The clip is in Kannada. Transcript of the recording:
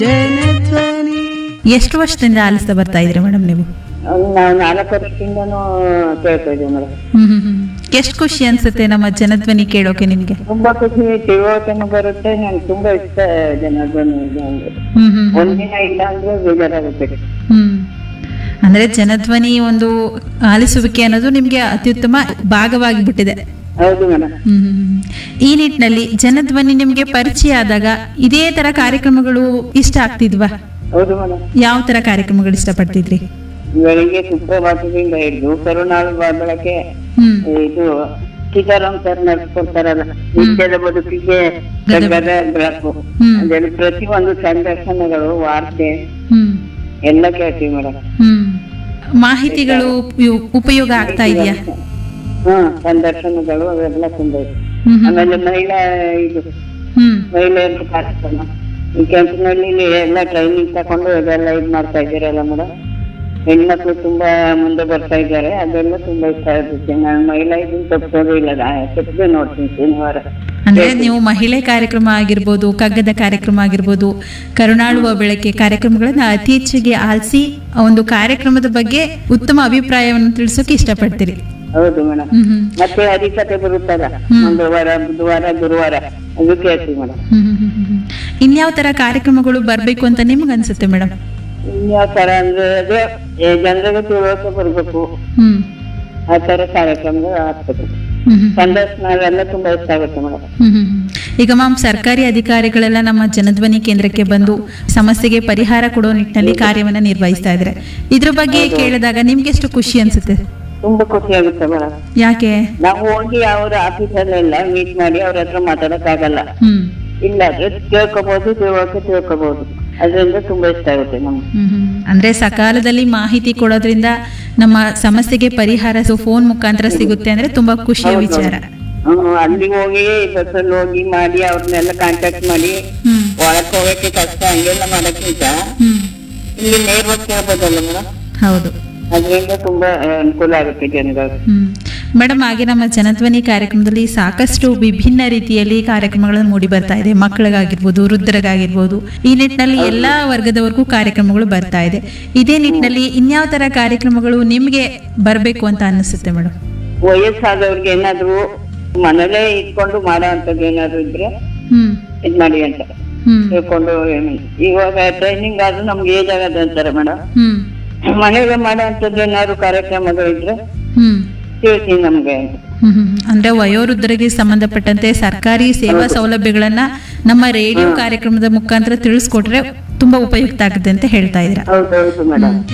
ಎಷ್ಟು ವರ್ಷದಿಂದ ಆಲಿಸ್ತಾ ಬರ್ತಾ ಇದ್ರಿ ಮೇಡಮ್ ನೀವು ನಾವು ನಾಲ್ಕು ವರ್ಷದಿಂದನೂ ಕೇಳ್ತಾ ಇದ್ದೀವಿ ಮೇಡಮ್ ಹ್ಮ್ ಹ್ಮ್ ಹ್ಮ್ ಎಷ್ಟು ಖುಷಿ ಅನ್ಸುತ್ತೆ ನಮ್ಮ ಜನಧ್ವನಿ ಕೇಳೋಕೆ ನಿಮ್ಗೆ ತುಂಬಾ ಖುಷಿ ತಿಳುವಳಿಕೆನೂ ಬರುತ್ತೆ ನಂಗೆ ತುಂಬಾ ಇಷ್ಟ ಜನಾರ್ದನ ಇದು ಅಂದ್ರೆ ಹ್ಮ್ ಹ್ಮ್ ಒಂದಿನ ಇಲ್ಲ ಅಂದ್ರೆ ಬೇಜಾರಾಗುತ್ತೆ ಹ್ಮ್ ಅಂದ್ರೆ ಜನಧ್ವನಿ ಒಂದು ಆಲಿಸುವಿಕೆ ಅನ್ನೋದು ನಿಮ್ಗೆ ಅತ್ಯುತ್ತಮ ಭಾಗವಾಗಿ ಬಿಟ್ಟಿದೆ ಹೌದು ಮೇಡಮ್ ಹ್ಮ್ ಹ್ಮ್ ಹ್ಮ್. ಈ ನಿಟ್ಟಿನಲ್ಲಿ ಜನಧ್ವನಿ ನಿಮ್ಗೆ ಪರಿಚಯ ಆದಾಗ ಇದೇ ತರ ಕಾರ್ಯಕ್ರಮಗಳು ಇಷ್ಟ ಆಗ್ತಿದ್ವಾ ಹೌದು ಮೇಡಮ್ ಯಾವ ತರ ಕಾರ್ಯಕ್ರಮಗಳು ಇಷ್ಟಪಡ್ತಿದ್ರಿ ಬೆಳಿಗ್ಗೆ ಸುಪ್ರಭಾತದಿಂದ ಹಿಡಿದು ಕರುನಾಳು ಬ- ಬೆಳಗ್ಗೆ ಹ್ಮ್ ಇದು ಸೀತಾರಾಮ್ ಸರ್ ನಡೆಸ್ಕೊಡ್ತಾರಲ್ಲ ನಿತ್ಯದ ಬದುಕಿಗೆ ಗದಗ ಬೆಳಕು ಹ್ಮ್. ಅದೆಲ್ಲ ಪ್ರತಿಯೊಂದು ಸಂದರ್ಶನಗಳು ವಾರ್ತೆ ಹ್ಮ್ ಎಲ್ಲ ಕೇಳ್ತೀವಿ ಮೇಡಮ್ ಹ್ಮ್ ಮಾಹಿತಿಗಳು ಉಪಯೋ- ಉಪಯೋಗ ಆಗ್ತಾ ಇದೆಯಾ ಹ್ಮ್ ಸಂದರ್ಶನಗಳು ಅವೆಲ್ಲ ತುಂಬಾ ಇದೆ ಹ್ಮ್ ಹ್ಮ್. ಆಮೇಲೆ ಮಹಿಳಾ ಇದು ಹ್ಮ್ ಮಹಿಳೆಯರ ಕಾರ್ಯಕ್ರಮ ಈ ಕೆಂಪನಹಳ್ಳಿ ಎಲ್ಲ ಟ್ರೈನಿಂಗ್ ತಕೊಂಡು ಇದೆಲ್ಲ ಇದ್ ಮಾಡ್ತಾ ಇದ್ದೀರಲ್ಲ ಮೇಡಮ್ ಹೆಣ್ಮಕ್ಳು ತುಂಬಾ ಮುಂದೆ ಬರ್ತಾ ಇದ್ದಾರೆ ಅದೆಲ್ಲ ತುಂಬಾ ಇಷ್ಟ ಆಗುತ್ತೆ ನಾನು ಮಹಿಳಾ ಇದನ್ನ ತಪ್ಪೋದು ಇಲ್ಲ ತಪ್ಪದೆ ನೋಡ್ತೀನಿ ಶನಿವಾರ ಅಂದ್ರೆ ನೀವು ಮಹಿಳೆ ಕಾರ್ಯಕ್ರಮ ಆಗಿರ್ಬೋದು ಕಗ್ಗದ ಕಾರ್ಯಕ್ರಮ ಆಗಿರ್ಬೋದು ಕರುಣಾಳುವ ಬೆಳಕೆ ಕಾರ್ಯಕ್ರಮಗಳನ್ನ ಅತಿ ಹೆಚ್ಚಿಗೆ ಆಲಿಸಿ ಆ ಒಂದು ಕಾರ್ಯಕ್ರಮದ ಬಗ್ಗೆ ಉತ್ತಮ ಅಭಿಪ್ರಾಯವನ್ನು ತಿಳಿಸೋಕೆ ಇಷ್ಟಪಡ್ತೀರಿ ಹೌದು ಮೇಡಮ್ ಹ್ಮ್ ಹ್ಮ್ ಮತ್ತೆ ಹರಿಕತೆ ಬರುತ್ತಲ್ಲ ಮಂಗಳವಾರ ಬುಧವಾರ ಗುರುವಾರ ಅದು ಕೇಳ್ತೀವಿ ಮೇಡಮ್ ಹ್ಮ್ ಹ್ಮ್ ಹ್ಮ್ ಹ್ಮ್. ಇನ್ಯಾವ ತರ ಕಾರ್ಯಕ್ರಮಗಳು ಬರ್ಬೇಕು ಅಂತ ನಿಮ್ಗೆ ಅನ್ಸುತ್ತೆ ಮೇಡಮ್ ಇನ್ಯಾವ ತರ ಅಂದ್ರೆ ಅದೇ ಏ, ಜನರಿಗೆ ತಿಳುವಳಿಕೆ ಬರ್ಬೇಕು ಹ್ಮ್ ಆ ತರ ಕಾರ್ಯಕ್ರಮಗಳು ಆಗ್ತದೆ ಹ್ಮ್ ಹ್ಮ್ ಸಂದರ್ಶನ ಅವೆಲ್ಲ ತುಂಬಾ ಇಷ್ಟ ಆಗುತ್ತೆ ಮೇಡಮ್ ಹ್ಮ್ ಹ್ಮ್ ಹ್ಮ್. ಈಗ ಮ್ಯಾಮ್ ಸರ್ಕಾರಿ ಅಧಿಕಾರಿಗಳೆಲ್ಲ ನಮ್ಮ ಜನಧ್ವನಿ ಕೇಂದ್ರಕ್ಕೆ ಬಂದು ಸಮಸ್ಯೆಗೆ ಪರಿಹಾರ ಕೊಡೋ ನಿಟ್ಟಿನಲ್ಲಿ ಕಾರ್ಯವನ್ನ ನಿರ್ವಹಿಸ್ತಾ ಇದ್ದಾರೆ ಇದ್ರ ಬಗ್ಗೆ ಕೇಳಿದಾಗ ನಿಮ್ಗೆ ಎಷ್ಟು ಖುಷಿ ಅನ್ಸುತ್ತೆ ತುಂಬಾ ಖುಷಿ ಆಗುತ್ತೆ ಮೇಡಮ್ ಯಾಕೆ ನಾವು ಹೋಗಿ ಅವ್ರ ಆಫೀಸಲ್ಲೆಲ್ಲ ಮೀಟ್ ಮಾಡಿ ಅವ್ರ ಹತ್ರ ಮಾತಾಡಕ್ ಆಗಲ್ಲ ಹ್ಮ್ ಇಲ್ಲ ಆದ್ರೆ ಕೇಳ್ಕೊಬಹುದು ತಿಳುವಳಿಕೆ ತಿಳ್ಕೊಬಹುದು ಅದರಿಂದ ತುಂಬಾ ಇಷ್ಟ ಆಗುತ್ತೆ ನಮ್ಗೆ ಹ್ಮ್ ಹ್ಮ್. ಅಂದ್ರೆ ಸಕಾಲದಲ್ಲಿ ಮಾಹಿತಿ ಕೊಡೋದ್ರಿಂದ ನಮ್ಮ ಸಮಸ್ಯೆಗೆ ಪರಿಹಾರ ಫೋನ್ ಮುಖಾಂತರ ಸಿಗುತ್ತೆ ಅಂದ್ರೆ ತುಂಬಾ ಖುಷಿಯ ವಿಚಾರ ಹ್ಮ್, ಅಲ್ಲಿ ಹೋಗಿ ಬಸ್ಸಲ್ಲಿ ಹೋಗಿ ಮಾಡಿ ಅವ್ರನ್ನೆಲ್ಲ ಕಾಂಟ್ಯಾಕ್ಟ್ ಮಾಡಿ ಹ್ಮ್ ಒಳಕ್ ಹೋಗಕ್ಕೆ ಕಷ್ಟ ಹಂಗೆಲ್ಲ ಮಾಡಕ್ಕಿಂತ ಹ್ಮ್ ಇಲ್ಲಿ ನೇರವಾಗಿ ಕೇಳ್ಬೋದಲ್ಲ ಮೇಡಮ್ ಹೌದು ಅದರಿಂದ ತುಂಬಾ ಆ, ಅನುಕೂಲ ಆಗುತ್ತೆ ಜನಗಳಿಗೆ ಹ್ಮ್ ಮೇಡಮ್ ಹಾಗೆ ನಮ್ಮ ಜನಧ್ವನಿ ಕಾರ್ಯಕ್ರಮದಲ್ಲಿ ಸಾಕಷ್ಟು ವಿಭಿನ್ನ ರೀತಿಯಲ್ಲಿ ಕಾರ್ಯಕ್ರಮಗಳನ್ನು ಮೂಡಿ ಬರ್ತಾ ಇದೆ ಮಕ್ಕಳಿಗಾಗಿರ್ಬೋದು ವೃದ್ಧರಿಗಾಗಿರ್ಬೋದು ಈ ನಿಟ್ಟಿನಲ್ಲಿ ಎಲ್ಲಾ ವರ್ಗದವರೆಗೂ ಕಾರ್ಯಕ್ರಮಗಳು ಬರ್ತಾ ಇದೆ ಇದೇ ನಿಟ್ಟಿನಲ್ಲಿ ಇನ್ಯಾವ ತರ ಕಾರ್ಯಕ್ರಮಗಳು ನಿಮ್ಗೆ ಬರಬೇಕು ಅಂತ ಅನಿಸುತ್ತೆ ಮೇಡಮ್ ವಯಸ್ಸಾದವ್ರಿಗೆ ಏನಾದ್ರು ಮನೇಲೇ ಇಟ್ಕೊಂಡು ಮಾಡೋ ಅಂತದ್ದು ಏನಾದ್ರು ಇದ್ರೆ ಹ್ಮ್ ಇದ್ ಮಾಡಿ ಅಂತ ಹ್ಮ್ ತಿಳ್ಕೊಂಡು ಏನು- ಇವಾಗ ಟ್ರೈನಿಂಗ್ ಆದ್ರೂ ನಮ್ಗೆ ಏಜ್ ಆಗದ ಅಂತಾರೆ ಮೇಡಮ್ ಹ್ಮ್ ಮನೆಗೆ ಮಾಡೋ ಅಂತದ್ದು ಏನಾದ್ರು ಕಾರ್ಯಕ್ರಮಗಳಿದ್ರೆ ಹ್ಮ್ ತಿಳಿಸಿ ನಮ್ಗೆ ಅಂತ ಹ್ಮ್ ಹ್ಮ್. ಅಂದ್ರೆ ವಯೋವೃದ್ಧರಿಗೆ ಸಂಬಂಧಪಟ್ಟಂತೆ ಸರ್ಕಾರಿ ಸೇವಾ ಸೌಲಭ್ಯಗಳನ್ನ ನಮ್ಮ ರೇಡಿಯೋ ಕಾರ್ಯಕ್ರಮದ ಮುಖಾಂತರ ತಿಳಿಸ್ಕೊಟ್ರೆ ತುಂಬಾ ಉಪಯುಕ್ತ ಆಗುತ್ತೆ ಅಂತ ಹೇಳ್ತಾ ಇದ್ದೀರಾ ಹೌದೌದು ಮೇಡಮ್